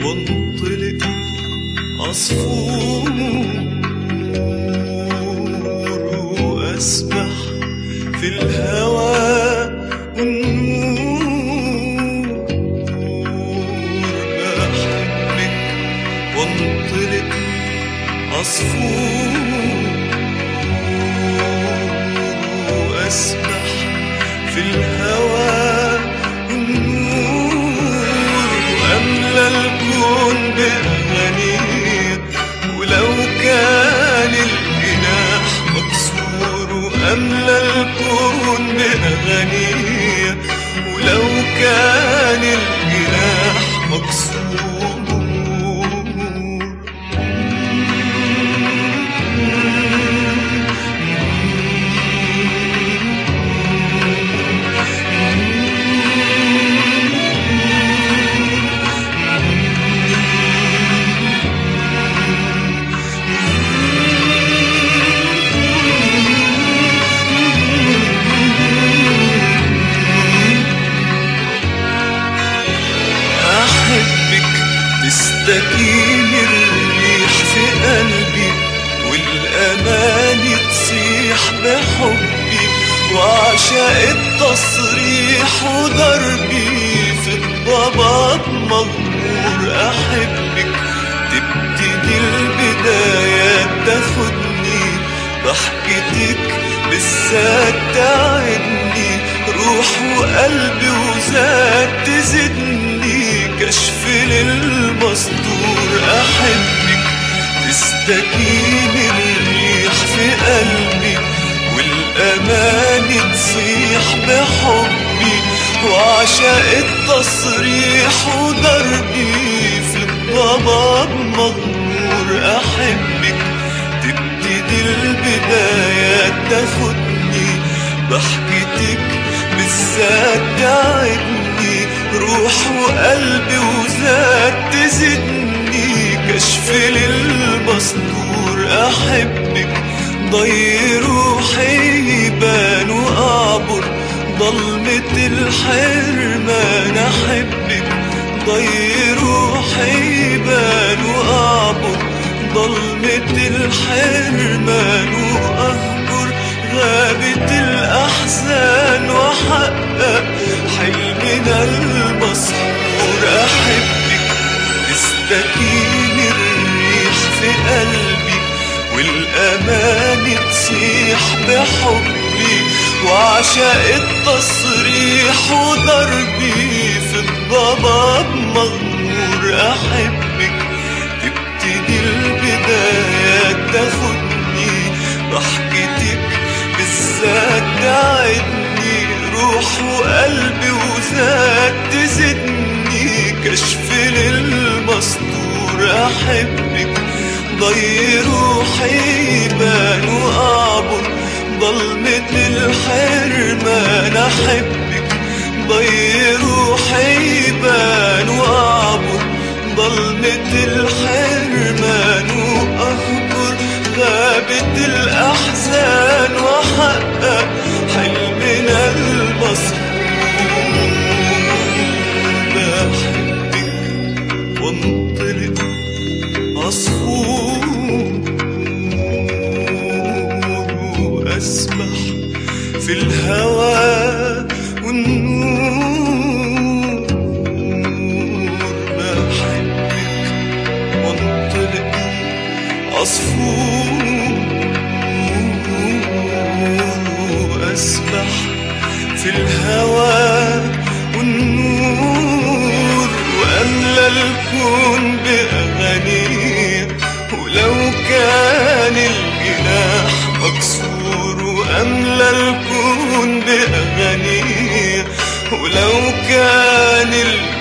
وانطلق عصفور واسبح في الهوى والنور بحبك وانطلق عصفور واسبح في الهوى والنور واملى الكون باغانيه ولو كان الجناح مكسور واملى الكون باغانيه ولو كان الجناح مكسور أحبك تستكين الريح في قلبي والأمان تصيح بحبي وعشاء التصريح وضربي في الضباب مغمور أحبك تبتدي البدايات تاخدني ضحكتك بالذات تعدني روح وقلبي وذات تزدني كشف للمستور أحبك تستكين الريح في قلبي والأمان تصيح بحبي وعشاء التصريح وضربي في الضباب مغمور أحبك تبتدي البدايات تاخدني ضحكتك بالذات تعبني روح وقلبي وذات تزدني كشف للمستور أحبك ضي روحي يبان وأعبر ضلمة الحرمان أحبك ضي روحي يبان وأعبر ضلمة الحرمان وأهجر غابة الأحزان وأحقق حلمنا المسحور أحبك تستكين الريح في قلبي والأمان تصيح بحبي وعشاء التصريح وضربي في الضباب مغمور أحبك تبتدي البدايات تاخدني ضحكتك بالذات تعدني روح وقلبي وذات تزدني كشف للمستور أحبك ضي روحي يبان وأعبر ضلمة الحرمان أحبك ضي روحي يبان وأعبر ضلمة الحرمان وأهجر غابة الأحزان وأحقق حلمنا المسحور بحبك وانطلق عصفور وأسبح في الهوى والنور بحبك وانطلق عصفور وأسبح في الهوى والنور وأملى الكون بأغانيه ولو كان الجناح مكسور وأملى الكون بأغانيه ولو كان الجناح